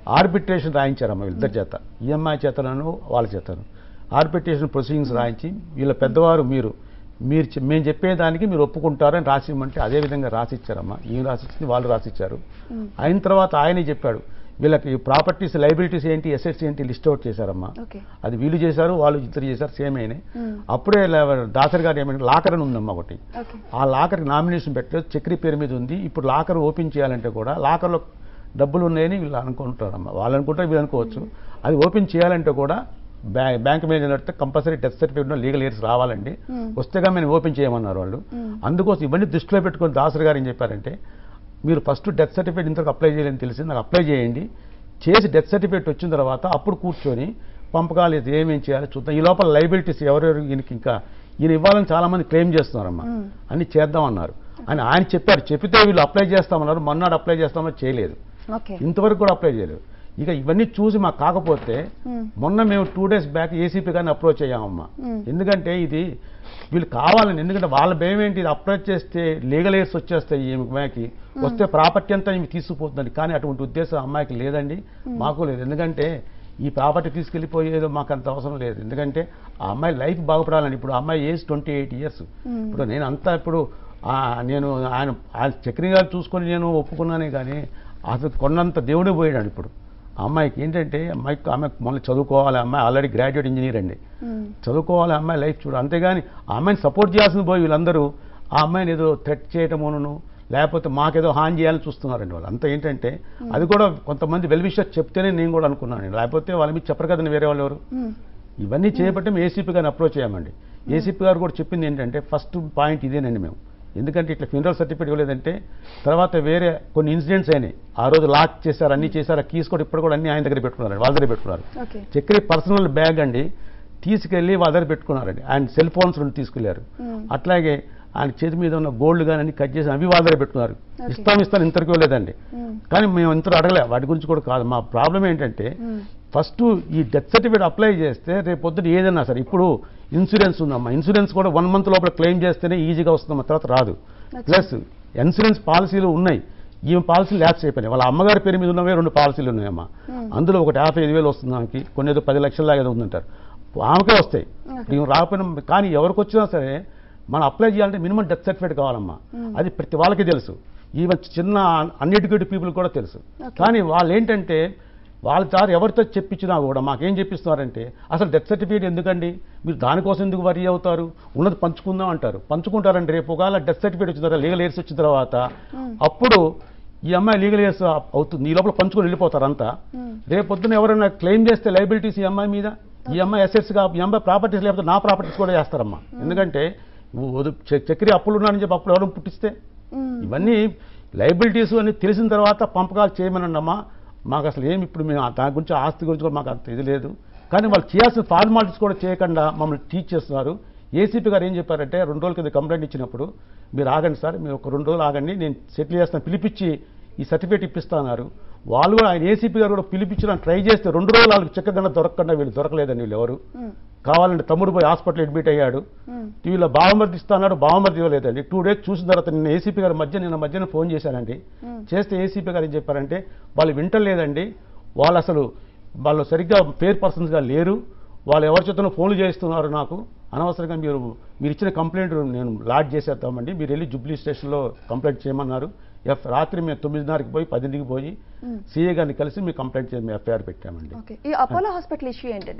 Arbitration రాయించారమ్మ వీళ్ళిద్దరి చేత EMI చేతలను వాళ్ళ చేతను ఆర్బిట్రేషన్ ప్రొసీడింగ్స్ రాయించి వీళ్ళ పెద్దవారు మీరు మీరు చె- మేము చెప్పేదానికి మీరు ఒప్పుకుంటారని రాసి ఇవ్వమంటే అదే విధంగా రాసిచ్చారమ్మా ఈయన రాసిచ్చింది వాళ్ళు రాసిచ్చారు అయిన తర్వాత ఆయనే చెప్పాడు వీళ్ళకి ప్రాపర్టీస్ లైబిలిటీస్ ఏంటి ఎసెట్స్ ఏంటి లిస్ట్ అవుట్ చేశారమ్మా ఓకే అది వీళ్ళు చేశారు వాళ్ళు ఇద్దరు చేశారు సేమ్ అయినాయి మ్మ్. అప్పుడే లా- దాసరి గారు ఏమంటే లాకర్ అని ఉందమ్మా ఒకటి ఓకే ఆ లాకర్కి నామినేషన్ పెట్టలేదు చక్రి పేరు మీద ఉంది ఇప్పుడు లాకర్ ఓపెన్ చేయాలంటే కూడా లాకర్లో డబ్బులు ఉన్నాయని వీళ్ళు అనుకుంటారమ్మా వాళ్ళు అనుకుంటారు వీళ్ళు అనుకోవచ్చు అది ఓపెన్ చేయాలంటే కూడా బ్యా బ్యాంక్ మేనేజర్ అడిగితే compulsory death certificate legal heirs రావాలండి మ్మ్. వస్తేగా మేము ఓపెన్ చేయమన్నారు వాళ్ళు మ్మ్. అందుకోసం ఇవన్నీ దృష్టిలో పెట్టుకొని దాసరి గారు ఏం చెప్పారంటే మీరు ఫస్ట్ డెత్ సర్టిఫికేట్ ఇంతకు అప్లై చేయాలని తెలిసి నాకు అప్లై చేయండి చేసి డెత్ సర్టిఫికేట్ వచ్చిన తర్వాత అప్పుడు కూర్చొని పంపకాలు ఇది ఏమేం చేయాలో చూద్దాం ఈ లోపల లైబిలిటీస్ ఎవరెవరు ఈయనకి ఇంకా ఈయన ఇవ్వాలని చాలా మంది క్లెయిమ్ చేస్తున్నారమ్మా మ్మ్. అన్ని చేద్దామన్నారు అని ఆయన చెప్పారు చెప్పితే వీళ్ళు అప్లై చేస్తామన్నారు మొన్నాడు అప్లై చేస్తామని చేయలేదు ఓకే ఇంతవరకు కూడా అప్లై చేయలేదు ఇక ఇవన్నీ చూసి మాకు కాకపోతే మ్మ్. మొన్న మేము టూ డేస్ బ్యాక్ ఏసీపీ గారిని అప్రోచ్ అయ్యామమ్మా మ్మ్. ఎందుకంటే ఇది వీళ్ళు కావాలని ఎందుకంటే వాళ్ళ భయం ఏంటి ఇది అప్రోచ్ చేస్తే లీగల్ ఎయిడ్స్ వచ్చేస్తాయి ఈ అమ్మాయికి వస్తే ప్రాపర్టీ అంతా ఈమె తీసుకుపోతుందండి కానీ అటువంటి ఉద్దేశం అమ్మాయికి లేదండి మాకు లేదు ఎందుకంటే ఈ ప్రాపర్టీ తీసుకెళ్ళిపోయేదో మాకు అంత అవసరం లేదు ఎందుకంటే ఆ అమ్మాయి లైఫ్ బాగుపడాలని ఇప్పుడు ఆ అమ్మాయి ఏజ్ ట్వంటీ ఎయిట్ ఇయర్స్ మ్మ్. ఇప్పుడు నేను అంతా ఇప్పుడు ఆ, నేను ఆయన ఆయన చక్రి గారు చూసుకొని నేను ఒప్పుకున్నానే కానీ అసలు కొన్నంత దేవుడే పోయాడు ఇప్పుడు ఆ అమ్మాయికి ఏంటంటే అమ్మాయికి ఆమె మొన్న చదువుకోవాలి ఆ అమ్మాయి ఆల్రెడీ గ్రాడ్యుయేట్ ఇంజనీర్ అండి మ్మ్. చదువుకోవాలి ఆ అమ్మాయి లైఫ్ చూడు అంతేగాని ఆ అమ్మాయిని సపోర్ట్ చేయాల్సింది పోయి వీళ్ళందరూ ఆ అమ్మాయిని ఏదో థ్రెట్ చేయటమును లేకపోతే మాకేదో హాని చేయాలని చూస్తున్నారండి వాళ్ళు అంతా ఏంటంటే అది కూడా కొంతమంది వెల్ విషయర్ చెప్తేనే నేను కూడా అనుకున్నాను లేకపోతే వాళ్ళ మీద చెప్పరు కదండి వేరే వాళ్ళు ఎవరు మ్మ్. ఇవన్నీ చేపట్టి మేము ఏసీపీ గారిని అప్రోచ్ అయ్యామండి ఏసీపీ గారు కూడా చెప్పింది ఏంటంటే ఫస్ట్ పాయింట్ ఇదేనండి మేము ఎందుకంటే ఇట్లా ఫ్యూనరల్ సర్టిఫికేట్ ఇవ్వలేదంటే తర్వాత వేరే కొన్ని ఇన్సిడెంట్స్ అయినాయి ఆ రోజు లాక్ చేశారు అన్ని చేశారు ఆ కీస్ కూడా ఇప్పుడు కూడా అన్ని ఆయన దగ్గర పెట్టుకున్నారు వాళ్ళ దగ్గర పెట్టుకున్నారు ఓకే చక్రి పర్సనల్ బ్యాగ్ అండి తీసుకెళ్ళి వాళ్ళ దగ్గర పెట్టుకున్నారండి ఆయన సెల్ ఫోన్స్ రెండు తీసుకెళ్లారు మ్మ్. అట్లాగే ఆయన చేతి మీద ఉన్న గోల్డ్ కానీ అన్ని కట్ చేసి అవి వాళ్ళ దగ్గర పెట్టుకున్నారు Okay. ఇస్తాం ఇస్తాను ఇంతకు ఇవ్వలేదండి మ్మ్. కానీ మేము ఇంత అడగలే వాటి గురించి కూడా కాదు మా ప్రాబ్లం ఏంటంటే మ్మ్. ఫస్ట్ ఈ డెత్ సర్టిఫికేట్ అప్లై చేస్తే రేపు పొద్దున ఏదైనా సరే ఇప్పుడు ఇన్సూరెన్స్ ఉందమ్మా ఇన్సూరెన్స్ కూడా వన్ మంత్ లోపల క్లెయిమ్ చేస్తేనే ఈజీగా వస్తుందమ్మా తర్వాత రాదు ప్లస్ ఇన్సూరెన్స్ పాలసీలు ఉన్నాయి ఈమె పాలసీలు ల్యాప్స్ అయిపోయినాయి వాళ్ళ అమ్మగారి పేరు మీద ఉన్నవే రెండు పాలసీలు ఉన్నాయమ్మా Hmm. అందులో ఒకటి యాభై ఐదు వేలు వస్తుంది ఆమెకి కొన్ని ఏదో పది లక్షల దాకా ఏదో ఉందంటారు ఆమెకే వస్తాయి Okay. ఈమె రాకపోయినా కానీ ఎవరికి వచ్చినా సరే మనం అప్లై చేయాలంటే మినిమం డెత్ సర్టిఫికేట్ కావాలమ్మా Hmm. అది ప్రతి వాళ్ళకి తెలుసు ఈవెన్ చిన్న అన్ఎడ్యుకేటెడ్ పీపుల్ కూడా తెలుసు Okay. కానీ వాళ్ళు ఏంటంటే వాళ్ళ సార్ ఎవరితో చెప్పించినా కూడా మాకేం చెప్పిస్తున్నారంటే అసలు డెత్ సర్టిఫికేట్ ఎందుకండి మీరు దానికోసం ఎందుకు వరి అవుతారు ఉన్నది పంచుకుందాం అంటారు పంచుకుంటారండి రేపు ఒకవేళ డెత్ సర్టిఫికేట్ వచ్చిన తర్వాత లీగల్ ఎయిర్స్ వచ్చిన తర్వాత Hmm. అప్పుడు ఈ అమ్మాయి లీగల్ ఎయిర్స్ అవుతుంది ఈ లోపల పంచుకొని వెళ్ళిపోతారు అంతా మ్మ్. రేపు పొద్దున ఎవరైనా క్లెయిమ్ చేస్తే లైబిలిటీస్ ఈ అమ్మాయి మీద ఈ అమ్మాయి అసెట్స్గా ఈ అమ్మాయి ప్రాపర్టీస్ లేకపోతే నా ప్రాపర్టీస్ కూడా చేస్తారమ్మా ఎందుకంటే వదు- చ- చక్రి అప్పులు ఉన్నారని చెప్పి అప్పుడు ఎవరైనా పుట్టిస్తే మ్మ్. ఇవన్నీ లైబిలిటీస్ అని తెలిసిన తర్వాత పంపకాలు చేయమనండమ్మా మాకు అసలు ఏమి ఇప్పుడు మేము దాని గురించి ఆస్తి గురించి కూడా మాకు అంత ఇది లేదు కానీ వాళ్ళు చేయాల్సిన ఫార్మాలిటీస్ కూడా చేయకుండా మమ్మల్ని టీచ్ చేస్తున్నారు ఏసీపీ గారు ఏం చెప్పారంటే రెండు రోజుల కింద కంప్లైంట్ ఇచ్చినప్పుడు మీరు ఆగండి సార్ మీరు ఒక రెండు రోజులు ఆగండి నేను సెటిల్ చేస్తాను పిలిపించి ఈ సర్టిఫికేట్ ఇప్పిస్తున్నారు వాళ్ళు కూడా ఆయన ఏసీపీ గారు కూడా పిలిపించడానికి ట్రై చేస్తే రెండు రోజులు వాళ్ళకి చెక్కకుండా దొరకకుండా వీళ్ళు దొరకలేదండి వీళ్ళు ఎవరు మ్మ్. కావాలంటే తమ్ముడు పోయి హాస్పిటల్ అడ్మిట్ అయ్యాడు మ్మ్. టీవీలో బావమర్ది ఇస్తాడు బావమర్ది ఇవ్వలేదండి టూ డేస్ చూసిన తర్వాత నిన్న ఏసీపీ గారి మధ్య నిన్న మధ్యన ఫోన్ చేశానండి మ్మ్. చేస్తే ఏసీపీ గారు ఏం చెప్పారంటే వాళ్ళు వింటలేదండి వాళ్ళు అసలు వాళ్ళు సరిగ్గా పేర్ పర్సన్స్గా లేరు వాళ్ళు ఎవరి చేతనో ఫోన్లు చేస్తున్నారు నాకు అనవసరంగా మీరు మీరు ఇచ్చిన కంప్లైంట్ నేను లాడ్జ్ చేసేద్దామండి మీరు వెళ్ళి జూబ్లీ స్టేషన్లో కంప్లైంట్ చేయమన్నారు ఎఫ్ రాత్రి మేము తొమ్మిదిన్నరకి పోయి పదింటికి పోయి మ్మ్. సీఏ గారిని కలిసి మీ కంప్లైంట్ చేసి మేము ఎఫ్ఐఆర్ పెట్టామండి ఓకే ఈ అపోలో హాస్పిటల్ ఇష్యూ ఏంటండి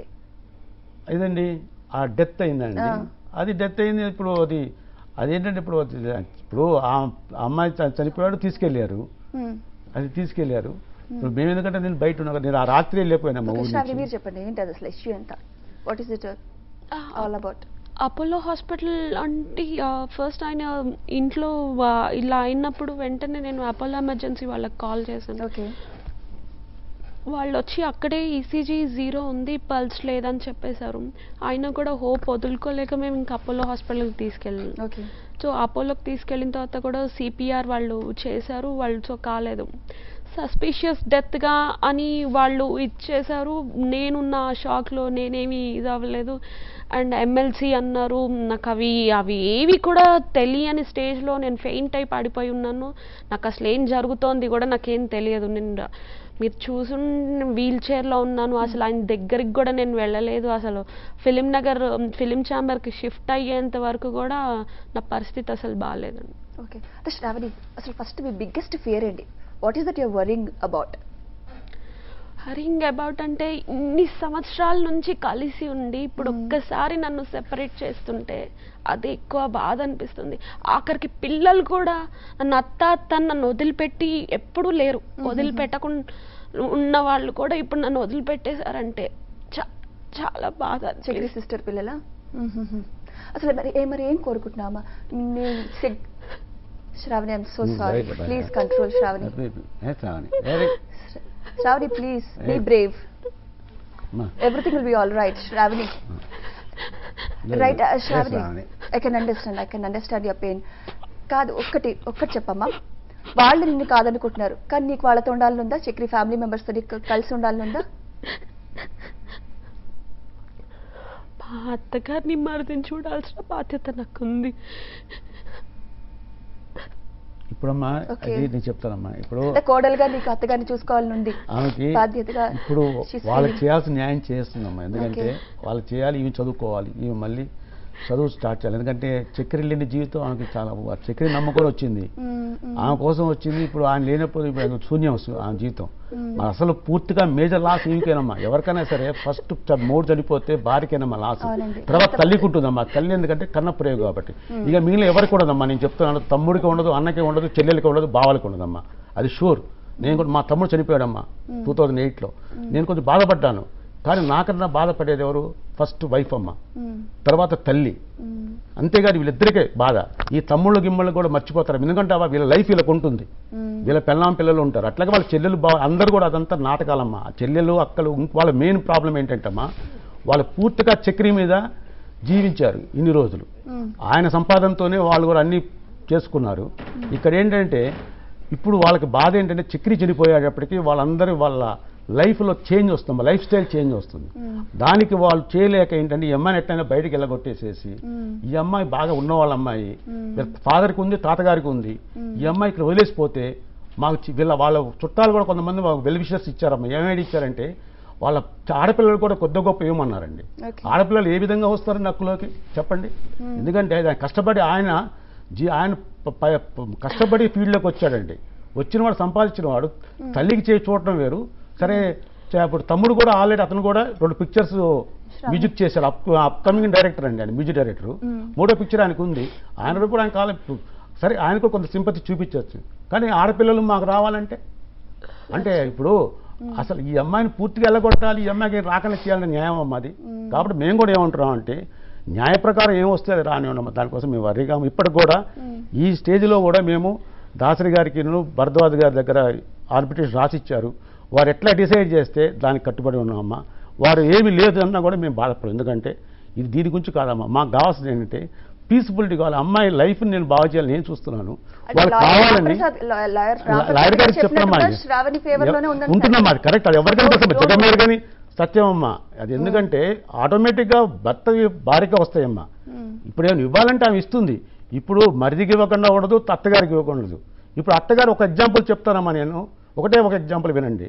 ఇదండి ఆ డెత్ అయిందండి ఆ. అది డెత్ అయింది ఇప్పుడు అది అదేంటంటే ఇప్పుడు అది- ఇప్పుడు ఆ ఆ అమ్మాయి చ- చనిపోయాడు తీసుకెళ్ళారు మ్మ్. అది తీసుకెళ్ళారు ఇప్పుడు మేము ఎందుకంటే నేను బయట ఉన్నా కదా, నేను ఆ రాత్రి వెళ్ళిపోయినా మా ఓకే ఊరి శ్రావణి నుంచి. మీరు చెప్పండి ఏంటి అది అసలు ఇష్యూ ఎంత what is it all about Apollo hospital అంటే ఫస్ట్ ఆయన ఇంట్లో ఆ, ఇలా అయినప్పుడు వెంటనే నేను అపోలో ఎమర్జెన్సీ వాళ్ళకి కాల్ చేశాను ఓకే వాళ్ళు వచ్చి అక్కడే ఈసీజీ జీరో ఉంది పల్స్ లేదని చెప్పేశారు ఆయన కూడా హోప్ వదులుకోలేక మేము ఇంకా అపోలో హాస్పిటల్కి తీసుకెళ్ళాం ఓకే సో అపోలోకి తీసుకెళ్ళిన తర్వాత కూడా సిపిఆర్ వాళ్ళు చేశారు వాళ్ళు సో కాలేదు సస్పిషియస్ డెత్గా అని వాళ్ళు ఇచ్చేశారు నేనున్న షాక్లో నేనేమి ఇది అవ్వలేదు అండ్ ఎమ్మెల్సీ అన్నారు నాకు అవి అవి ఏవి కూడా తెలియని స్టేజ్లో నేను ఫెయింట్ అయి పడిపోయి ఉన్నాను నాకు అసలు ఏం జరుగుతోంది కూడా నాకేం తెలియదు నేను మీరు చూసు వీల్ చైర్లో ఉన్నాను అసలు ఆయన దగ్గరికి కూడా నేను వెళ్ళలేదు అసలు ఫిలిం నగర్ ఫిలిం ఛాంబర్కి షిఫ్ట్ అయ్యేంత వరకు కూడా నా పరిస్థితి అసలు బాగాలేదండి ఓకే అంటే శ్రావణి అసలు ఫస్ట్ మీ బిగ్గెస్ట్ ఫియర్ ఏంటి what is that your worrying about hurrying about అంటే ఇన్ని సంవత్సరాల నుంచి కలిసి ఉండి ఇప్పుడు ఒక్కసారి నన్ను సెపరేట్ చేస్తుంటే అది ఎక్కువ బాధ అనిపిస్తుంది ఆఖరికి పిల్లలు కూడా నన్ను అత్త అత్త అని నన్ను వదిలిపెట్టి ఎప్పుడూ లేరు వదిలిపెట్టకుండా ఉన్న వాళ్ళు కూడా ఇప్పుడు నన్ను వదిలిపెట్టేశారంటే చా- చాలా బాధ చక్రి అనిపిస్తుంది. సిస్టర్ పిల్లల అసలు మరి ఏ మరి ఏం కోరుకుంటున్నామా నేను సిగ్ Sravani I'm so Hmm, sorry right, right. Please control Sravani ఏ Sravani very Sravani please be Hey. Brave అమ్మా. Everything will be all right Sravani లేదు. రైట్ ఏ Sravani Sravani. I can understand I can understand your pain కాదు ఒక్కటి ఒక్కటి చెప్పమ్మా వాళ్ళు నిన్ను కాదనుకుంటున్నారు కానీ నీకు వాళ్ళతో ఉండాలని ఉందా చక్రి ఫ్యామిలీ మెంబర్స్ తో నీకు కలిసి ఉండాలని ఉందా మా అత్తగారిని మరిదిని చూడాల్సిన బాధ్యత నాకుంది ఇప్పుడమ్మా Okay. అది నేను చెప్తానమ్మా ఇప్పుడు అంటే కోడలుగా నీకు అత్తగారిని చూసుకోవాలని ఉంది ఆమెకి బాధ్యతగా ఇప్పుడు she's వాళ్ళకి feeling. చేయాల్సిన న్యాయం చేస్తుందమ్మా ఎందుకంటే Okay. వాళ్ళు చేయాలి ఈమె చదువుకోవాలి ఈమె మళ్ళీ చదువు స్టార్ట్ చేయాలి ఎందుకంటే చక్కెర లేని జీవితం ఆమెకి చాలా చక్కెర నమ్ముకొని వచ్చింది మ్మ్, మ్మ్. ఆమె కోసం వచ్చింది ఇప్పుడు ఆయన లేనప్పుడు ఇప్పుడు ఆమెకు శూన్యం వస్తుంది ఆమె జీవితం మ్మ్. మరి అసలు పూర్తిగా మేజర్ లాస్ ఈమెకేనమ్మా ఎవరికైనా సరే ఫస్ట్ మూడు చనిపోతే భార్యకేనమ్మా లాస్ అవునండి. తర్వాత తల్లికి ఉంటుందమ్మా తల్లి ఎందుకంటే కన్న ప్రేమ కాబట్టి ఇక మిగిలిన ఎవరికి ఉండదమ్మా నేను చెప్తున్నాను తమ్ముడికి ఉండదు అన్నకి ఉండదు చెల్లెలకి ఉండదు బావలకి ఉండదమ్మా అది షూర్ నేను కూడా మా తమ్ముడు చనిపోయాడమ్మా టూ థౌజండ్ ఎయిట్లో నేను కొంచెం బాధపడ్డాను కానీ నాకన్నా బాధపడేది ఎవరు ఫస్ట్ వైఫ్ అమ్మ మ్మ్, తర్వాత తల్లి మ్మ్, అంతేగాని వీళ్ళిద్దరికే బాధ ఈ తమ్ముళ్ళు గిమ్మళ్ళు కూడా మర్చిపోతారు ఎందుకంటే అవ్వ వీళ్ళ లైఫ్ వీళ్ళకి ఉంటుంది మ్మ్. వీళ్ళ పెళ్ళాం పిల్లలు ఉంటారు అట్లాగే వాళ్ళ చెల్లెలు బా అందరూ కూడా అదంతా నాటకాలమ్మా ఆ చెల్లెలు అక్కలు ఇంక వాళ్ళ మెయిన్ ప్రాబ్లం ఏంటంటమ్మా వాళ్ళు పూర్తిగా చక్రి మీద జీవించారు ఇన్ని రోజులు మ్మ్. ఆయన సంపాదనతోనే వాళ్ళు కూడా అన్నీ చేసుకున్నారు ఇక్కడ ఏంటంటే ఇప్పుడు వాళ్ళకి బాధ ఏంటంటే చక్రి చనిపోయేటప్పటికి వాళ్ళందరూ వాళ్ళ లైఫ్లో చేంజ్ వస్తుంది లైఫ్ స్టైల్ చేంజ్ వస్తుంది మ్మ్. దానికి వాళ్ళు చేయలేక ఏంటంటే ఈ అమ్మాయిని ఎట్లయినా బయటికి వెళ్ళగొట్టేసేసి మ్మ్. ఈ అమ్మాయి బాగా ఉన్న వాళ్ళ అమ్మాయి మ్మ్. వీళ్ళ ఫాదర్కి ఉంది తాతగారికి ఉంది ఈ అమ్మాయి ఇక్కడ వదిలేసిపోతే మాకు చి- వీళ్ళ వాళ్ళ చుట్టాలు కూడా కొంతమంది మాకు వెల్ విషర్స్ ఇచ్చారమ్మా ఏమేమి ఇచ్చారంటే వాళ్ళ ఆడపిల్లలు కూడా కొద్ది గొప్ప ఏమన్నారండి Okay. ఆడపిల్లలు ఏ విధంగా వస్తారు నక్కులోకి చెప్పండి ఎందుకంటే ఆయన కష్టపడి ఆయన జీ ఆయన ప- ప- ప- కష్టపడి ఫీల్డ్లోకి వచ్చాడండి వచ్చిన వాడు సంపాదించిన వాడు తల్లికి చేయి చూడటం వేరు సరే చ- ఇప్పుడు తమ్ముడు కూడా ఆల్రెడీ అతను కూడా రెండు పిక్చర్స్ మ్యూజిక్ చేశాడు అప్ అప్కమింగ్ డైరెక్టర్ అండి ఆయన మ్యూజిక్ డైరెక్టర్ మ్మ్. మూడో పిక్చర్ ఆయనకు ఉంది ఆయన కూడా ఆయన కాలం సరే ఆయన కూడా కొంత సింపతి చూపించవచ్చు కానీ ఆడపిల్లలు మాకు రావాలంటే అంటే ఇప్పుడు అసలు ఈ అమ్మాయిని పూర్తిగా వెళ్ళగొట్టాలి ఈ అమ్మాయికి రాకుండా చేయాలని న్యాయం అమ్మ అది కాబట్టి మేము కూడా ఏమంటున్నాం అంటే న్యాయ ప్రకారం ఏం వస్తే అది రానివ్వండి దానికోసం మేము వర్రీగా ఇప్పటికి కూడా ఈ స్టేజ్లో కూడా మేము దాసరి గారికి భరద్వాజ్ గారి దగ్గర ఆర్బిట్రేషన్ రాసిచ్చారు వారు ఎట్లా డిసైడ్ చేస్తే దానికి కట్టుబడి ఉన్నామమ్మా వారు ఏమి లేదు అన్నా కూడా మేము బాధపడం ఎందుకంటే ఇది దీని గురించి కాదమ్మా మాకు కావాల్సింది ఏంటంటే పీస్ఫుల్టీ కావాలి అమ్మాయి లైఫ్ని నేను బాగు చేయాలి నేను చూస్తున్నాను అంటే వాళ్ళు లాయర్ కావాలని రామప్రసాద్- లా- లాయర్ రామప్రసాద్ లాయర్ గారికి గారు చెప్తున్నామా చెప్పినట్టుగా శ్రావణి ఫేవర్ లోనే ఉందని ఉంటుందమ్మా అది కరెక్ట్ అది ఎవరికైనా Don't- తెలుసు don't జగన్ మీద worry. కానీ సత్యమమ్మా అది ఎందుకంటే ఆటోమేటిక్గా భర్త భార్యగా వస్తాయమ్మా మ్మ్. ఇప్పుడు ఏమైనా ఇవ్వాలంటే ఆమె ఇస్తుంది ఇప్పుడు మరిదికి ఇవ్వకుండా ఉండదు అత్తగారికి ఇవ్వకుండా ఉండదు ఇప్పుడు అత్తగారు ఒక ఎగ్జాంపుల్ చెప్తానమ్మా నేను ఒకటే ఒక ఎగ్జాంపుల్ వినండి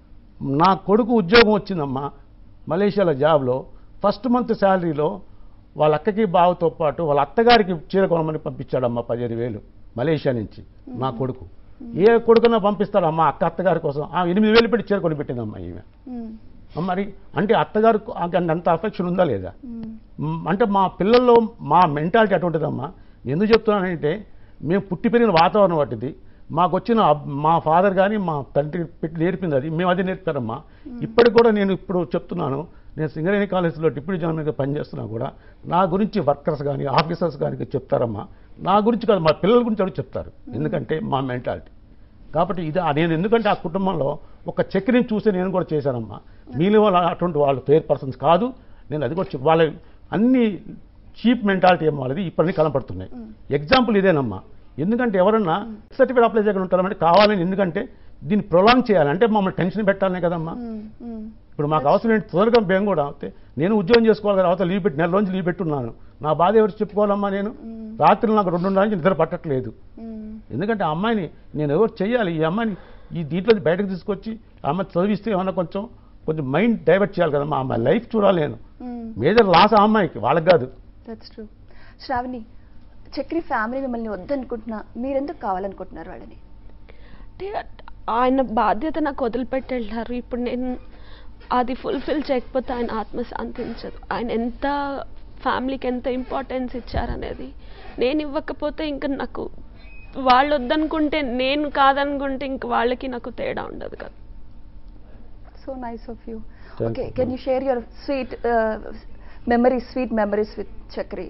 నా కొడుకు ఉద్యోగం వచ్చిందమ్మా మలేషియాలో జాబ్లో ఫస్ట్ మంత్ శాలరీలో వాళ్ళ అక్కకి బావతో పాటు వాళ్ళ అత్తగారికి చీర కొనమని పంపించాడమ్మా పదిహేను వేలు మలేషియా నుంచి నా కొడుకు ఏ కొడుకున్నా పంపిస్తాడమ్మా అక్క అత్తగారి కోసం ఆ ఎనిమిది వేలు పెట్టి చీర కొనిపెట్టిందమ్మా ఈమె మ్మ్. మరి అంటే అత్తగారు అంత అఫెక్షన్ ఉందా లేదా మ్మ్. మ్, అంటే మా పిల్లల్లో మా మెంటాలిటీ అటువంటిదమ్మా ఎందుకు చెప్తున్నానంటే మేము పుట్టి పెరిగిన వాతావరణం వాటిది మాకు వచ్చిన అబ్- మా ఫాదర్ కానీ మా తండ్రి పెట్టి నేర్పింది అది మేము అది నేర్పారమ్మా ఇప్పటికి కూడా నేను ఇప్పుడు చెప్తున్నాను నేను సింగరేణి కాలేజీలో డిప్యూటీ జనరల్ మీద పనిచేస్తున్నా కూడా నా గురించి వర్కర్స్ కానీ ఆఫీసర్స్ కానీ చెప్తారమ్మా నా గురించి కాదు మా పిల్లల గురించి అవి చెప్తారు ఎందుకంటే మా మెంటాలిటీ కాబట్టి ఇది ఆ నేను ఎందుకంటే ఆ కుటుంబంలో ఒక చక్రిని చూసి నేను కూడా చేశానమ్మా మిగిలిన వాళ్ళు అటువంటి వాళ్ళు ఫేర్ పర్సన్స్ కాదు నేను అది కూడా చెప్- వాళ్ళ అన్ని చీప్ మెంటాలిటీ ఏమో వాళ్ళది ఇప్పటికీ కనపడుతున్నాయి ఎగ్జాంపుల్ ఇదేనమ్మా ఎందుకంటే ఎవరన్నా సర్టిఫికేట్ అప్లై చేయకుండా ఉంటారంటే కావాలని ఎందుకంటే దీన్ని ప్రొలాంగ్ చేయాలి అంటే మమ్మల్ని టెన్షన్ పెట్టాలనే కదమ్మా మ్మ్. మ్మ్. ఇప్పుడు మాకు అవసరం ఏంటి తొందరగా మేము కూడా అయితే నేను ఉద్యోగం చేసుకోవాలి కదా అవతల లీవ్ పెట్టి నెల రోజులు లీవ్ పెట్టున్నాను నా బాధ ఎవరు చెప్పుకోవాలమ్మా నేను రాత్రి నాకు రెండున్నర నుంచి నిద్ర పట్టట్లేదు మ్మ్. ఎందుకంటే ఆ అమ్మాయిని నేను ఎవరు చెయ్యాలి ఈ అమ్మాయిని ఈ దీంట్లో బయటకు తీసుకొచ్చి ఆమె చదివిస్తే ఏమన్నా కొంచెం కొంచెం మైండ్ డైవర్ట్ చేయాలి కదమ్మా ఆమె లైఫ్ చూడాలి నేను మేజర్ లాస్ ఆ అమ్మాయికి వాళ్ళకి కాదు that's true Sravani Chakri family మిమ్మల్ని వద్దనుకుంటున్నా మీరెందుకు కావాలనుకుంటున్నారు వాళ్ళని అంటే ఆయన బాధ్యత నాకు వదిలిపెట్టి వెళ్ళారు ఇప్పుడు నేను అది ఫుల్ఫిల్ చేయకపోతే ఆయన ఆత్మ శాంతించదు ఆయన ఎంత ఫ్యామిలీకి ఎంత ఇంపార్టెన్స్ ఇచ్చారనేది నేను ఇవ్వకపోతే ఇంకా నాకు వాళ్ళు వద్దనుకుంటే నేను కాదనుకుంటే ఇంక వాళ్ళకి నాకు తేడా ఉండదు కదా so nice of you Thank okay you. Can you share your sweet memories sweet memories with Chakri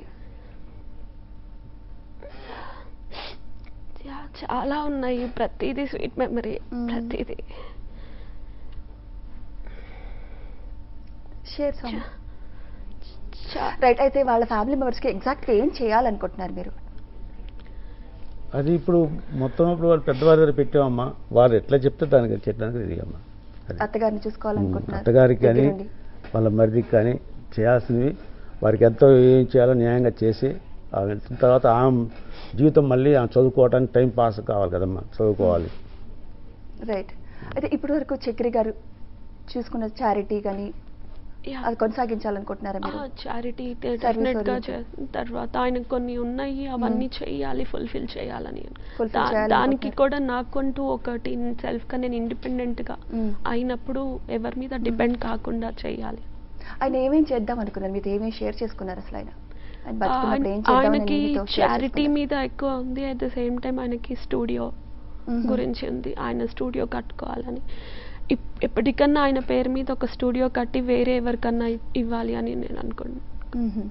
yeah, చాలా ఉన్నాయి ప్రతిదీ స్వీట్ మెమరీ Mm. ప్రతిదీ షేర్ సమ్ చా- రైట్ అయితే వాళ్ళ ఫ్యామిలీ మెంబర్స్కి ఎగ్జాక్ట్గా ఏం చేయాలనుకుంటున్నారు మీరు అది ఇప్పుడు మొత్తం ఇప్పుడు వాళ్ళు పెద్దవారి దగ్గర పెట్టామమ్మా వారు ఎట్లా చెప్తే దానికి చెప్పడానికి ఇది అమ్మా అది. అత్తగారిని చూసుకోవాలనుకుంటున్నారు అత్తగారికి కానీ దగ్గరుండి. వాళ్ళ మరిదికి కానీ చేయాల్సినవి వారికి ఎంతో ఏం చేయాలో న్యాయంగా చేసి ఆ వెళ్తున్న తర్వాత ఆమె జీవితం మళ్ళీ ఆమె చదువుకోవడానికి టైం పాస్ కావాలి కదమ్మా చదువుకోవాలి రైట్ అయితే ఇప్పటి వరకు చక్రి గారు చూసుకున్న చారిటీ కానీ యా. అది కొనసాగించాలనుకుంటున్నారా మీరు చారిటీ Service డెఫినెట్ గా oriented. చే- తర్వాత ఆయనకు కొన్ని ఉన్నాయి అవన్నీ చెయ్యాలి ఫుల్ఫిల్ చేయాలని Fulfill దా- చేయాలి దానికి అనుకుంటున్నారు. కూడా నాకంటూ ఒకటి సెల్ఫ్ గా నేను ఇండిపెండెంట్ గా మ్మ్. అయినప్పుడు ఎవరి మీద డిపెండ్ కాకుండా చెయ్యాలి ఆయన ఏమేం చేద్దాం అనుకున్నారు మీతో ఏమేం షేర్ చేసుకున్నారు అసలు ఆయన ఆయన బతుకున్నప్పుడు ఏం ఆయన- చేద్దామని ఆయనకి మీతో share చారిటీ చేసుకున్నారు? మీద ఎక్కువ ఉంది అట్ ద సేమ్ టైం ఆయనకి స్టూడియో మ్మ్. గురించి ఉంది ఆయన స్టూడియో కట్టుకోవాలని ఇప్- ఎప్పటికన్నా ఆయన పేరు మీద ఒక స్టూడియో కట్టి వేరే ఎవరికన్నా ఇ- ఇవ్వాలి అని నేను అనుకున్నాను మ్మ్.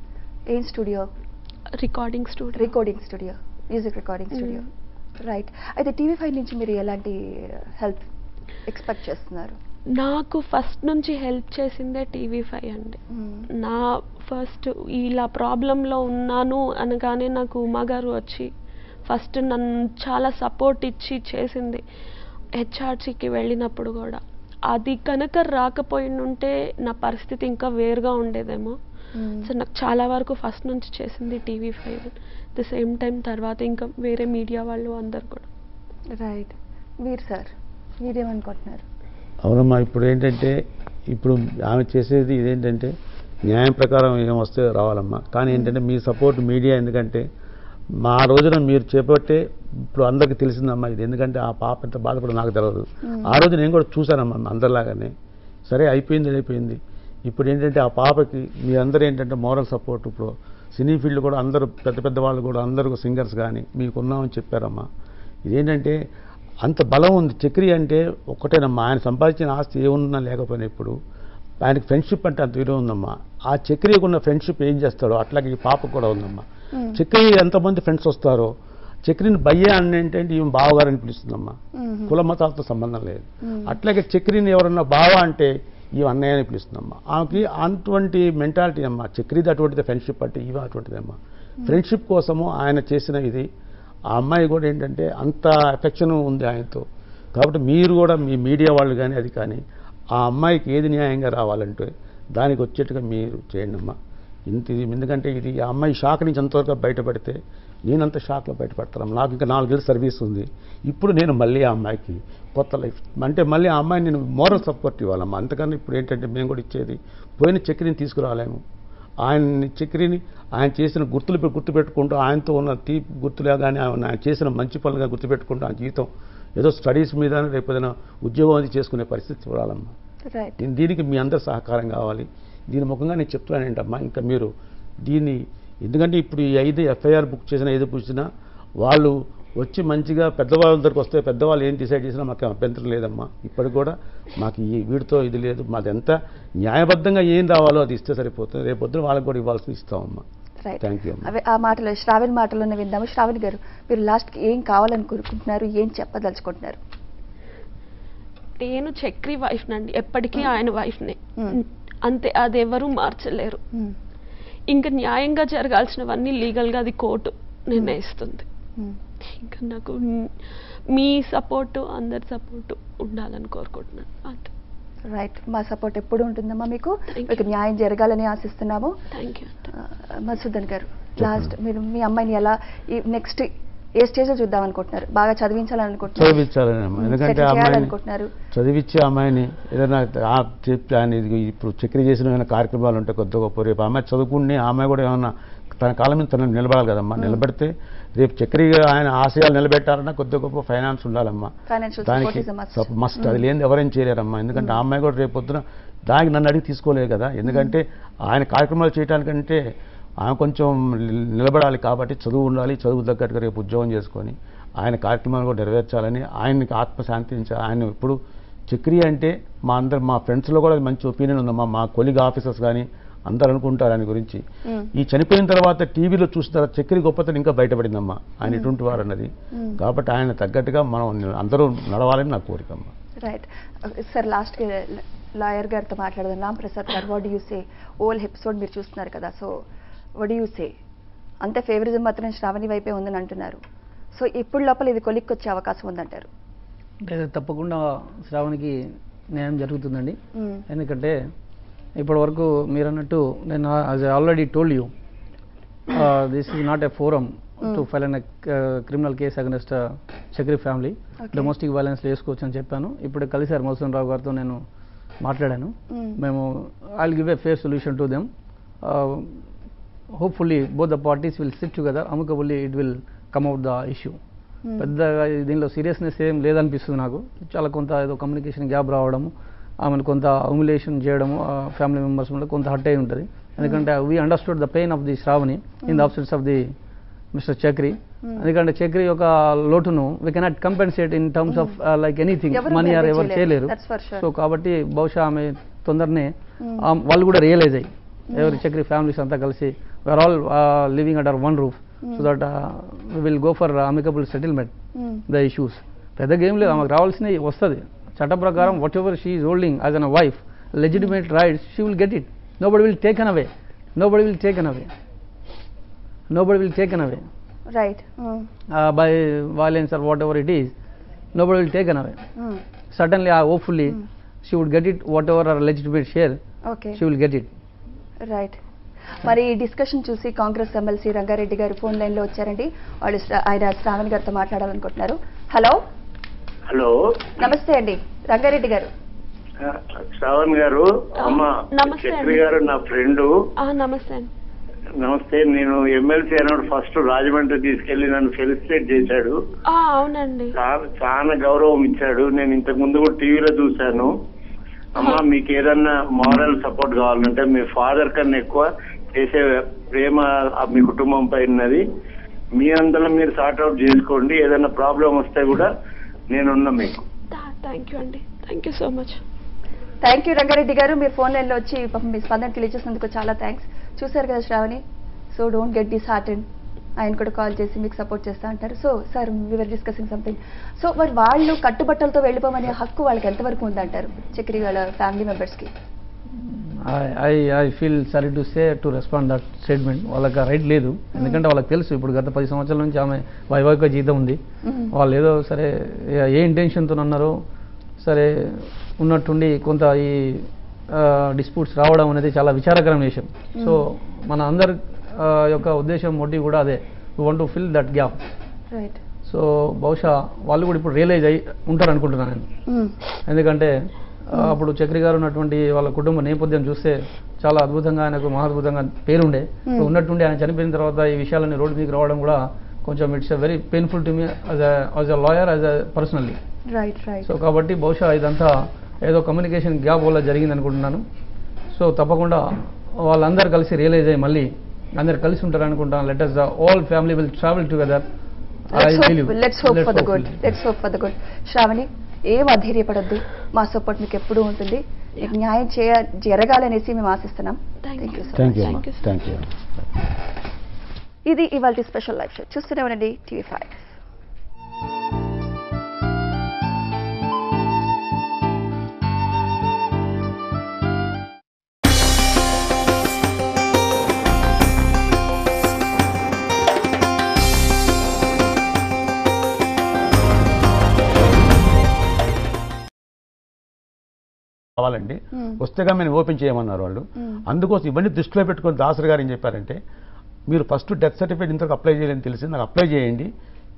ఏం studio recording studio recording studio music recording studio right అయితే టీవీ ఫైవ్ నుంచి మీరు ఎలాంటి హెల్ప్ ఎక్స్పెక్ట్ చేస్తున్నారు నాకు ఫస్ట్ నుంచి హెల్ప్ చేసిందే టీవీ ఫైవ్ అండి నా ఫస్ట్ ఇలా ప్రాబ్లంలో ఉన్నాను అనగానే నాకు ఉమా గారు వచ్చి ఫస్ట్ నన్ను చాలా సపోర్ట్ ఇచ్చి చేసింది హెచ్ఆర్సీకి వెళ్ళినప్పుడు కూడా అది కనుక రాకపోయిండుంటే నా పరిస్థితి ఇంకా వేరుగా ఉండేదేమో సో నాకు చాలా వరకు ఫస్ట్ నుంచి చేసింది TV five the same time తర్వాత ఇంకా వేరే మీడియా వాళ్ళు అందరు కూడా రైట్ మీరు సార్ మీరేమనుకుంటున్నారు అవునమ్మా ఇప్పుడు ఏంటంటే ఇప్పుడు ఆమె చేసేది ఇదేంటంటే న్యాయం ప్రకారం ఏం వస్తే రావాలమ్మా కానీ ఏంటంటే మీ సపోర్ట్ మీడియా ఎందుకంటే మా రోజున మీరు చేపట్టే ఇప్పుడు అందరికీ తెలిసిందమ్మా ఇది ఎందుకంటే ఆ పాప ఎంత బాధపడో నాకు తెలియదు ఆ రోజు నేను కూడా చూశానమ్మా అందరిలాగానే సరే అయిపోయింది అయిపోయింది ఇప్పుడు ఏంటంటే ఆ పాపకి మీ అందరూ ఏంటంటే మోరల్ సపోర్ట్ ఇప్పుడు సినీ ఫీల్డ్ కూడా అందరూ పెద్ద పెద్ద వాళ్ళు కూడా అందరూ సింగర్స్ కానీ మీకున్నామని చెప్పారమ్మా ఇదేంటంటే అంత బలం ఉంది చక్రి అంటే ఒక్కటేనమ్మా ఆయన సంపాదించిన ఆస్తి ఏమున్నా లేకపోయినా ఇప్పుడు ఆయనకి ఫ్రెండ్షిప్ అంటే అంత విలువ ఉందమ్మా ఆ చక్రికి ఉన్న ఫ్రెండ్షిప్ ఏం చేస్తాడో అట్లాగే ఈ పాపకు కూడా ఉందమ్మా Hmm. చక్రి ఎంతమంది ఫ్రెండ్స్ వస్తారో చక్రిని బయ్య అని ఏంటంటే ఈమె బావగారని పిలుస్తుందమ్మా Mhm. కుల మతాలతో సంబంధం లేదు Hmm. అట్లాగే చక్రిని ఎవరన్నా బావ అంటే ఈ అన్నయ్య అని పిలుస్తుందమ్మా ఆమెకి అటువంటి మెంటాలిటీ అమ్మా చక్రిది అటువంటిది ఫ్రెండ్షిప్ అంటే ఇవి అటువంటిది అమ్మా ఫ్రెండ్షిప్ కోసము ఆయన చేసిన ఇది ఆ అమ్మాయి కూడా ఏంటంటే అంత ఎఫెక్షన్ ఉంది ఆయనతో కాబట్టి మీరు కూడా మీ మీడియా వాళ్ళు కానీ అది కానీ ఆ అమ్మాయికి ఏది న్యాయంగా రావాలంటే దానికి వచ్చేట్టుగా మీరు చేయండి అమ్మా ఇంత ఇది ఎందుకంటే ఇది ఆ అమ్మాయి షాక్ నుంచి ఎంతవరకు బయటపడితే నేనంత షాక్లో బయటపడతాను నాకు ఇంకా నాలుగేళ్ళు సర్వీస్ ఉంది ఇప్పుడు నేను మళ్ళీ ఆ అమ్మాయికి కొత్త లైఫ్ అంటే మళ్ళీ ఆ అమ్మాయిని నేను మోరల్ సపోర్ట్ ఇవ్వాలమ్మా అంతకన్నా ఇప్పుడు ఏంటంటే మేము కూడా ఇచ్చేది పోయిన చక్రిని తీసుకురాలేము ఆయన చక్రిని ఆయన చేసిన గుర్తులు పె- గుర్తుపెట్టుకుంటూ ఆయనతో ఉన్న తీపి గుర్తులే కానీ ఆయన ఆయన చేసిన మంచి పనులుగా గుర్తుపెట్టుకుంటూ ఆ జీవితం ఏదో స్టడీస్ మీద రేపు ఏదైనా ఉద్యోగం అది చేసుకునే పరిస్థితి చూడాలమ్మా రైట్ దీని దీనికి మీ అందరి సహకారం కావాలి దీని ముఖంగా నేను చెప్తున్నాను ఏంటమ్మా ఇంకా మీరు దీన్ని ఎందుకంటే ఇప్పుడు ఈ ఐదు ఎఫ్ఐఆర్ బుక్ చేసిన ఐదు పుచ్చినా వాళ్ళు వచ్చి మంచిగా పెద్దవాళ్ళ దగ్గరికి వస్తే పెద్దవాళ్ళు ఏం డిసైడ్ చేసినా మాకు అభ్యంతరం లేదమ్మా ఇప్పటికి కూడా మాకు ఈ వీడితో ఇది లేదు మాది ఎంత న్యాయబద్ధంగా ఏం రావాలో అది ఇస్తే సరిపోతుంది రేపు పొద్దున వాళ్ళకి కూడా ఇవ్వాల్సి ఇస్తామమ్మా రైట్ థ్యాంక్ యూ అమ్మా అవే ఆ మాటలు శ్రావణ్ మాటలోనే విందాము శ్రావణ్ గారు మీరు లాస్ట్కి ఏం కావాలని కోరుకుంటున్నారు ఏం చెప్పదలుచుకుంటున్నారు నేను చక్రి వైఫ్ నండి ఎప్పటికీ ఆయన వైఫ్నే Hmm. అంతే అది ఎవరు మార్చలేరు మ్మ్. ఇంకా న్యాయంగా జరగాల్సినవన్నీ లీగల్గా అది కోర్టు నిర్ణయిస్తుంది మ్మ్. ఇంకా నాకు న్- మీ సపోర్టు అందరి సపోర్టు ఉండాలని కోరుకుంటున్నాను అంతే రైట్ మా సపోర్ట్ ఎప్పుడు ఉంటుందమ్మా మీకు Thank you. మీకు న్యాయం జరగాలని ఆశిస్తున్నాము థ్యాంక్ యూ ఆ, మధుసూదన్ గారు లాస్ట్ మీరు మీ అమ్మాయిని ఎలా ఈ నెక్స్ట్ ఏ స్టేజ్ లో చూద్దాం అనుకుంటున్నారు బాగా చదివించాలని అనుకుంటున్నారు చదివించాలని అమ్మ. ఎందుకంటే Settle ఆ అమ్మాయిని చేయాలనుకుంటున్నారు చదివించి ఆ అమ్మాయిని ఏదైనా ఆ చెప్పి ఆయన ఇది ఇప్పుడు చక్రి చేసిన ఏమైనా కార్యక్రమాలు ఉంటే కొద్ది గొప్ప రేపు ఆ అమ్మాయి చదువుకుని ఆ అమ్మాయి కూడా ఏమన్నా తన కాలం మీద తను నిలబడాలి కదమ్మా నిలబడితే రేపు చక్రి ఆయన ఆశయాలు నిలబెట్టాలన్నా కొద్ది గొప్ప ఫైనాన్స్ ఉండాలమ్మా ఫైనాన్షియల్ సపోర్ట్ దానికి ఇస్ మస్ట్ మస్ట్ అది లేని ఎవరైనా చేయలేరమ్మా ఎందుకంటే ఆ అమ్మాయి కూడా రేపు పొద్దున దానికి నన్ను అడిగి తీసుకోలేదు కదా ఎందుకంటే ఆయన కార్యక్రమాలు చేయడానికంటే ఆమె కొంచెం నిల- నిలబడాలి కాబట్టి చదువు ఉండాలి చదువు తగ్గట్టుగా రేపు ఉద్యోగం చేసుకొని ఆయన కార్యక్రమాలు కూడా నెరవేర్చాలని ఆయనకి ఆత్మశాంతించాలి ఆయన ఇప్పుడు చక్రి అంటే మా అందరు మా ఫ్రెండ్స్లో కూడా మంచి ఒపీనియన్ ఉందమ్మా మా కొలిగ్ ఆఫీసర్స్ కానీ అందరూ అనుకుంటారు ఆయన గురించి మ్మ్. ఈ చనిపోయిన తర్వాత టీవీలో చూసిన తర్వాత చక్రి గొప్పతనం ఇంకా బయటపడిందమ్మా ఆయన ఇటువంటి వారు అన్నది మ్మ్. కాబట్టి ఆయన తగ్గట్టుగా మనం అందరూ నడవాలని నా కోరికమ్మా రైట్ సార్ లాస్ట్ లాయర్ గారితో మాట్లాడదాం రామ్ ప్రసాద్ గారు what you say whole episode మీరు చూస్తున్నారు కదా సో వడ్ యూ సే అంతే ఫేవరిజం మాత్రం శ్రావణి వైపే ఉందని అంటున్నారు సో ఇప్పుడు లోపల ఇది కొలిక్కి వచ్చే అవకాశం ఉందంటారు అంటే తప్పకుండా శ్రావణికి న్యాయం జరుగుతుందండి మ్మ్. ఎందుకంటే ఇప్పటి వరకు మీరు అన్నట్టు నేను as already told you this is not a forum to Mm. File an criminal case against Chakri family Okay. Domestic violence వేసుకోవచ్చు అని చెప్పాను ఇప్పుడు కలిసారు మధుసూన్ రావు గారితో నేను మాట్లాడాను Mm. మేము I give a fair solution to them hopefully both the parties will sit together amicably it will come out the issue మ్మ్. పెద్దగా ఇది దీనిలో సీరియస్నెస్ ఏం లేదనిపిస్తుంది నాకు చాలా కొంత ఏదో కమ్యూనికేషన్ గ్యాప్ రావడము ఆమెను కొంత హ్యూమిలేషన్ చేయడము ఫ్యామిలీ మెంబర్స్ వల్ల కొంత హర్ట్ అయి ఉంటుంది ఎందుకంటే we understood the pain of the Sravani in the absence of the mister Chakri Hmm. ఎందుకంటే చక్రి యొక్క లోటును we cannot compensate in terms of like anything ఎవరు మనీ ఆర్ benefit ఎవరు చేయలేరు. చేయలేరు That's for sure. సో కాబట్టి బహుశా ఆమె తొందరనే Hmm. ఆ, వాళ్ళు కూడా రియలైజ్ అయ్యి ఎవరి చక్రి ఫ్యామిలీస్ అంతా కలిసి we are all living under one roof so that we will go for amicable settlement మ్మ్. ద ఇష్యూస్ పెద్ద గేమ్ లేదు ఆమెకు రావాల్సినవి వస్తుంది చట్ట ప్రకారం whatever she is holding as an wife legitimate rights she will get it nobody will taken away nobody will taken away nobody will taken away right మ్మ్. By violence or whatever it is nobody will taken away hmm. certainly uh, hopefully Mm. she would get it whatever her legitimate share okay she will get it right మరి ఈ discussion చూసి Congress MLC Rangareddy గారు phone line లో వచ్చారండి వాళ్ళు శ్రా- ఆయన శ్రావణి గారితో మాట్లాడాలనుకుంటున్నారు hello hello నమస్తే అండి రంగారెడ్డి గారు ఆ, శ్రావణ్ గారు ఆ, అమ్మ నమస్తే చక్రి అండి. గారు నా ఫ్రెండ్ ఆ, నమస్తే అండి నమస్తే నేను ఎమ్మెల్సీ అయినప్పుడు ఫస్ట్ రాజమండ్రి తీసుకెళ్లి నన్ను ఫెలిసిటేట్ చేశాడు ఆ, అవునండి చాలా చాలా గౌరవం ఇచ్చాడు నేను ఇంతకు ముందు కూడా టీవీలో చూశాను అమ్మ మీకు ఏదన్నా మారల్ సపోర్ట్ కావాలంటే మీ ఫాదర్ కన్నా ఎక్కువ చేసే ప్రేమ ఆ మీ కుటుంబం పై ఉన్నది మీ అంతలో మీరు సార్ట్ అవుట్ చేసుకోండి ఏదైనా ప్రాబ్లం వస్తే కూడా నేనున్నా మీకు థ్యాంక్ యూ అండి thank you so much thank you Rangareddy గారు మీరు ఫోన్ లైన్ లో వచ్చి పాపం మీ స్పందన తెలియజేసినందుకు చాలా థ్యాంక్స్ చూశారు కదా Sravani so don't get dis heart and ఆయన కూడా కాల్ చేసి మీకు సపోర్ట్ చేస్తా అంటారు so sir we are discussing something so మరి వాళ్ళు కట్టుబట్టలతో వెళ్ళిపోమనే హక్కు వాళ్ళకి ఎంతవరకు ఉందంటారు చక్రి వాళ్ళ ఫ్యామిలీ మెంబర్స్ కి I, I, I feel sorry to say to respond that statement వాళ్ళకి ఆ రైట్ లేదు ఎందుకంటే వాళ్ళకి తెలుసు ఇప్పుడు గత పది సంవత్సరాల నుంచి ఆమె వైవాహిక జీతం ఉంది మ్మ్. వాళ్ళు ఏదో సరే ఏ- ఏ ఇంటెన్షన్తో అన్నారో సరే ఉన్నట్టుండి కొంత ఈ డిస్ప్యూట్స్ రావడం అనేది చాలా విచారకరమైన విషయం సో మన అందరి ఆ, యొక్క ఉద్దేశం మోటివ్ కూడా అదే want to fill that gap right so బహుశా వాళ్ళు కూడా ఇప్పుడు రియలైజ్ అయ్యి ఉంటారు అనుకుంటున్నాను నేను ఎందుకంటే ఆ, అప్పుడు చక్రి గారు ఉన్నటువంటి వాళ్ళ కుటుంబ నేపథ్యం చూస్తే చాలా అద్భుతంగా ఆయనకు మహాద్భుతంగా పేరుండే Hmm. సో ఉన్నట్టుండి ఆయన చనిపోయిన తర్వాత ఈ విషయాలన్నీ రోడ్డు మీకు రావడం కూడా కొంచెం it's very painful to me as as a lawyer as a personally right right so కాబట్టి బహుశా ఇదంతా ఏదో కమ్యూనికేషన్ గ్యాప్ వల్ల జరిగింది అనుకుంటున్నాను సో తప్పకుండా వాళ్ళందరూ కలిసి రియలైజ్ అయ్యి మళ్ళీ అందరు కలిసి ఉంటారు అనుకుంటాను let us all family will travel together let's hope for the good let's hope for the good Sravani ఏం అధైర్యపడద్దు మా సపోర్ట్ మీకు ఎప్పుడూ ఉంటుంది మీకు న్యాయం చేయ జరగాలనేసి మేము ఆశిస్తున్నాం Thank thank you you. So thank you Thank you, sir. Thank you ఇది ఇవాళ స్పెషల్ లైఫ్ షో చూస్తూనే ఉండండి టీవీ ఫైవ్ కావాలండి Hmm. వస్తేగా మేము ఓపెన్ చేయమన్నారు వాళ్ళు Hmm. అందుకోసం ఇవన్నీ దృష్టిలో పెట్టుకొని దాసరి గారు ఏం చెప్పారంటే మీరు ఫస్ట్ డెత్ సర్టిఫికేట్ ఇంతకు అప్లై చేయాలని తెలిసి నాకు అప్లై చేయండి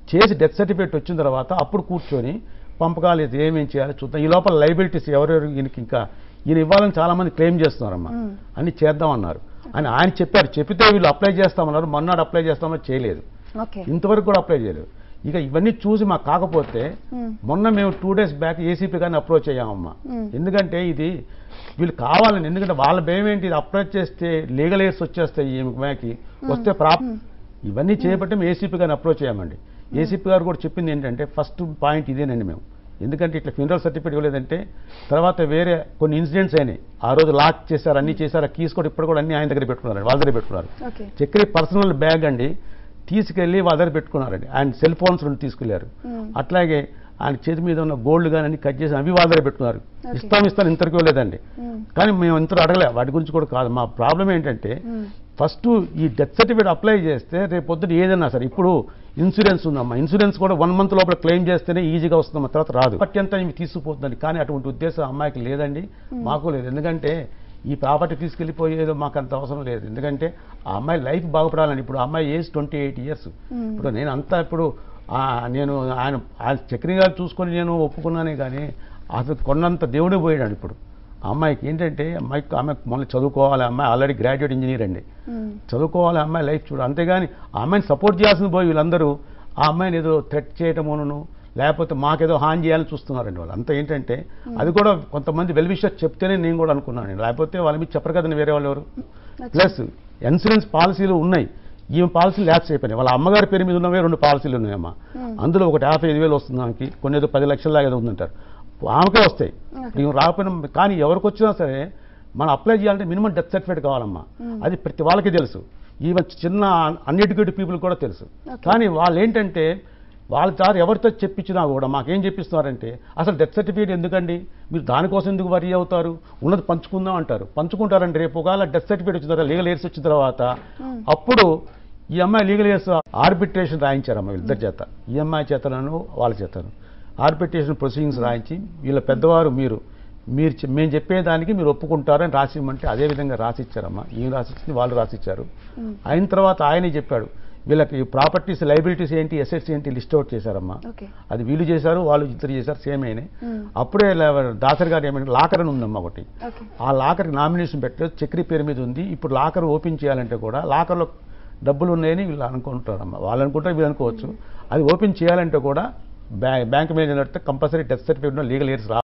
చేసి డెత్ సర్టిఫికేట్ వచ్చిన తర్వాత అప్పుడు కూర్చొని పంపకాలు ఇది ఏమేం చేయాలి చూద్దాం ఈ లోపల లైబిలిటీస్ ఎవరెవరు ఈయనకి ఇంకా ఈయన ఇవ్వాలని చాలా మంది క్లెయిమ్ చేస్తున్నారమ్మా మ్మ్. అన్ని చేద్దామన్నారు అని ఆయన చెప్పారు చెప్పితే వీళ్ళు అప్లై చేస్తామన్నారు మొన్నటి అప్లై చేస్తామని చేయలేదు ఓకే ఇంతవరకు కూడా అప్లై చేయలేదు ఇక ఇవన్నీ చూసి మాకు కాకపోతే మ్మ్. మొన్న మేము టూ డేస్ బ్యాక్ ఏసీపీ గారిని అప్రోచ్ అయ్యామమ్మా మ్మ్. ఎందుకంటే ఇది వీళ్ళు కావాలని ఎందుకంటే వాళ్ళ భయం ఏంటి ఇది అప్రోచ్ చేస్తే లీగల్ ఎయిడ్స్ వచ్చేస్తాయి ఈ మేకి వస్తే ప్రాప్ ఇవన్నీ చేయబట్టి మేము ఏసీపీ గారిని అప్రోచ్ అయ్యామండి ఏసీపీ గారు కూడా చెప్పింది ఏంటంటే ఫస్ట్ పాయింట్ ఇదేనండి మేము ఎందుకంటే ఇట్లా ఫ్యూనరల్ సర్టిఫికేట్ ఇవ్వలేదంటే తర్వాత వేరే కొన్ని ఇన్సిడెంట్స్ అయినాయి ఆ రోజు లాక్ చేశారు అన్ని చేశారు ఆ కీస్ కూడా ఇప్పుడు కూడా అన్ని ఆయన దగ్గర పెట్టుకున్నారు వాళ్ళ దగ్గర పెట్టుకున్నారు ఓకే చక్రి పర్సనల్ బ్యాగ్ అండి తీసుకెళ్లి వాళ్ళ దగ్గర పెట్టుకున్నారండి ఆయన సెల్ ఫోన్స్ రెండు తీసుకెళ్లారు మ్మ్. అట్లాగే ఆయన చేతి మీద ఉన్న గోల్డ్ కానీ అన్ని కట్ చేసి అవి వాళ్ళ దగ్గర పెట్టుకున్నారు Okay. ఇస్తాం ఇస్తాను ఇంతకు లేదండి మ్మ్. కానీ మేము ఇంత అడగలే వాటి గురించి కూడా కాదు మా ప్రాబ్లం ఏంటంటే మ్మ్. ఫస్ట్ ఈ డెత్ సర్టిఫికేట్ అప్లై చేస్తే రేపు పొద్దున ఏదైనా సరే ఇప్పుడు ఇన్సూరెన్స్ ఉందమ్మా ఇన్సూరెన్స్ కూడా వన్ మంత్ లోపల క్లెయిమ్ చేస్తేనే ఈజీగా వస్తుందమ్మా తర్వాత రాదు అత్యంత ఇవి తీసుకుపోతుందండి కానీ అటువంటి ఉద్దేశం అమ్మాయికి లేదండి మాకు లేదు ఎందుకంటే ఈ ప్రాపర్టీ తీసుకెళ్ళిపోయేదో మాకు అంత అవసరం లేదు ఎందుకంటే ఆ అమ్మాయి లైఫ్ బాగుపడాలని ఇప్పుడు ఆ అమ్మాయి ఏజ్ ట్వంటీ ఎయిట్ ఇయర్స్ మ్మ్. ఇప్పుడు నేను అంతా ఇప్పుడు ఆ, నేను ఆయన ఆయన చక్రి గారు చూసుకొని నేను ఒప్పుకున్నానే కానీ అసలు కొన్నంత దేవుడే పోయాడు ఇప్పుడు ఆ అమ్మాయికి ఏంటంటే అమ్మాయికి ఆమె మళ్ళీ చదువుకోవాలి ఆ అమ్మాయి ఆల్రెడీ గ్రాడ్యుయేట్ ఇంజనీర్ అండి మ్మ్. చదువుకోవాలి ఆ అమ్మాయి లైఫ్ చూడ అంతేగాని ఆ అమ్మాయిని సపోర్ట్ చేయాల్సింది పోయి వీళ్ళందరూ ఆ అమ్మాయిని ఏదో థ్రెట్ చేయటమును లేకపోతే మాకేదో హాని చేయాలని చూస్తున్నారండి వాళ్ళు అంతా ఏంటంటే అది కూడా కొంతమంది వెల్ విషయర్ చెప్తేనే నేను కూడా అనుకున్నాను లేకపోతే వాళ్ళ మీద చెప్పరు కదండి వేరే వాళ్ళు ఎవరు ప్లస్ ఇన్సూరెన్స్ పాలసీలు ఉన్నాయి ఈమె పాలసీ ల్యాప్స్ అయిపోయినాయి వాళ్ళ అమ్మగారి పేరు మీద ఉన్నవే రెండు పాలసీలు ఉన్నాయమ్మా అందులో ఒకటి యాభై ఐదు వేలు వస్తుంది ఆమెకి కొన్ని ఏదో పది లక్షల దాకా ఏదో ఉందంటారు ఆమెకే వస్తాయి ఈమె రాకపోయినా కానీ ఎవరికి వచ్చినా సరే మనం అప్లై చేయాలంటే మినిమం డెత్ సర్టిఫికేట్ కావాలమ్మా అది ప్రతి వాళ్ళకి తెలుసు ఈవెన్ చిన్న అన్ఎడ్యుకేటెడ్ పీపుల్ కూడా తెలుసు కానీ వాళ్ళు ఏంటంటే వాళ్ళ సార్ ఎవరితో చెప్పించినా కూడా మాకేం చెప్పిస్తున్నారంటే అసలు డెత్ సర్టిఫికేట్ ఎందుకండి మీరు దానికోసం ఎందుకు వరి అవుతారు ఉన్నది పంచుకుందాం అంటారు పంచుకుంటారండి రేపు ఒకవేళ డెత్ సర్టిఫికేట్ వచ్చిన తర్వాత లీగల్ ఎయిర్స్ వచ్చిన తర్వాత అప్పుడు ఈ అమ్మాయి లీగల్ ఎయిర్స్ ఆర్బిట్రేషన్ రాయించారమ్మ వీళ్ళిద్దరి చేత ఈ అమ్మాయి చేతలను వాళ్ళ చేతను ఆర్బిట్రేషన్ ప్రొసీడింగ్స్ రాయించి వీళ్ళ పెద్దవారు మీరు మీరు చె- మేము చెప్పేదానికి మీరు ఒప్పుకుంటారని రాసి ఇవ్వమంటే అదే విధంగా రాసిచ్చారమ్మా ఈయన రాసిచ్చింది వాళ్ళు రాసిచ్చారు అయిన తర్వాత ఆయనే చెప్పాడు వీళ్ళకి ప్రాపర్టీస్ లైబిలిటీస్ ఏంటి ఎసెట్స్ ఏంటి లిస్ట్ అవుట్ చేశారమ్మా ఓకే అది వీళ్ళు చేశారు వాళ్ళు ఇద్దరు చేశారు సేమ్ అయినాయి మ్మ్. అప్పుడే లా- దాసరి గారు ఏమంటే లాకర్ అని ఉందమ్మా ఒకటి ఓకే ఆ లాకర్కి నామినేషన్ పెట్టలేదు చక్రి పేరు మీద ఉంది ఇప్పుడు లాకర్ ఓపెన్ చేయాలంటే కూడా లాకర్లో డబ్బులు ఉన్నాయని వీళ్ళు అనుకుంటారమ్మా వాళ్ళు అనుకుంటారు వీళ్ళు అనుకోవచ్చు అది ఓపెన్ చేయాలంటే కూడా బ్యా bank manager compulsory death certificate legal heirs రా